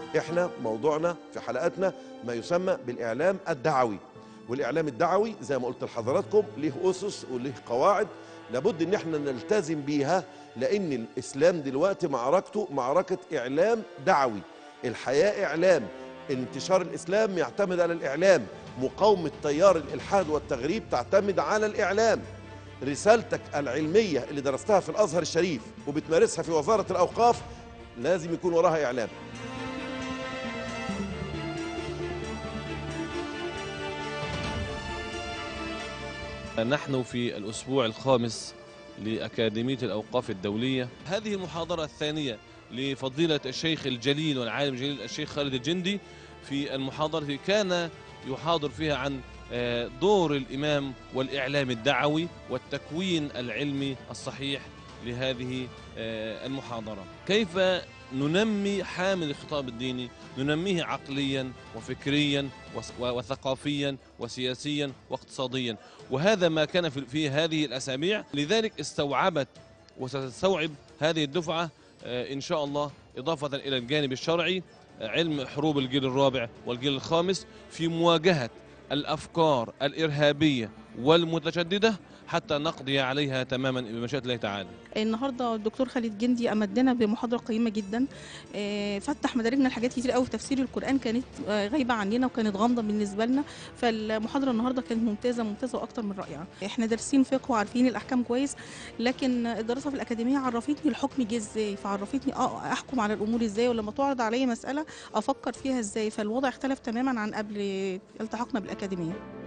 احنا موضوعنا في حلقاتنا ما يسمى بالاعلام الدعوي والاعلام الدعوي زي ما قلت لحضراتكم ليه اسس وليه قواعد لابد ان احنا نلتزم بيها لان الاسلام دلوقتي معركته معركه اعلام دعوي الحياه اعلام انتشار الاسلام يعتمد على الاعلام مقاومه تيار الالحاد والتغريب تعتمد على الاعلام رسالتك العلميه اللي درستها في الازهر الشريف وبتمارسها في وزاره الاوقاف لازم يكون وراها اعلام نحن في الأسبوع الخامس لأكاديمية الأوقاف الدولية هذه المحاضرة الثانية لفضيلة الشيخ الجليل والعالم الجليل الشيخ خالد الجندي في المحاضرة كان يحاضر فيها عن آه، دور الإمام والإعلام الدعوي والتكوين العلمي الصحيح لهذه آه، المحاضرة كيف ننمي حامل الخطاب الديني ننميه عقليا وفكريا وس- وثقافيا وسياسيا واقتصاديا وهذا ما كان في في هذه الأسابيع لذلك استوعبت وستستوعب هذه الدفعة آه، إن شاء الله إضافة إلى الجانب الشرعي آه، علم حروب الجيل الرابع والجيل الخامس في مواجهة الأفكار الإرهابية والمتشددة حتى نقضي عليها تماما بمشيئة الله تعالى النهارده الدكتور خالد جندي امدنا بمحاضره قيمه جدا آه، فتح مداركنا لحاجات كتير قوي في تفسير القران كانت آه، غايبه عننا وكانت غامضه بالنسبه لنا فالمحاضره النهارده كانت ممتازه ممتازه واكتر من رائعه احنا دارسين فقه وعارفين الاحكام كويس لكن الدراسه في الاكاديميه عرفتني الحكم جه ازاي فعرفتني اه احكم على الامور ازاي ولما تعرض عليا مساله افكر فيها ازاي فالوضع اختلف تماما عن قبل التحاقنا بالاكاديميه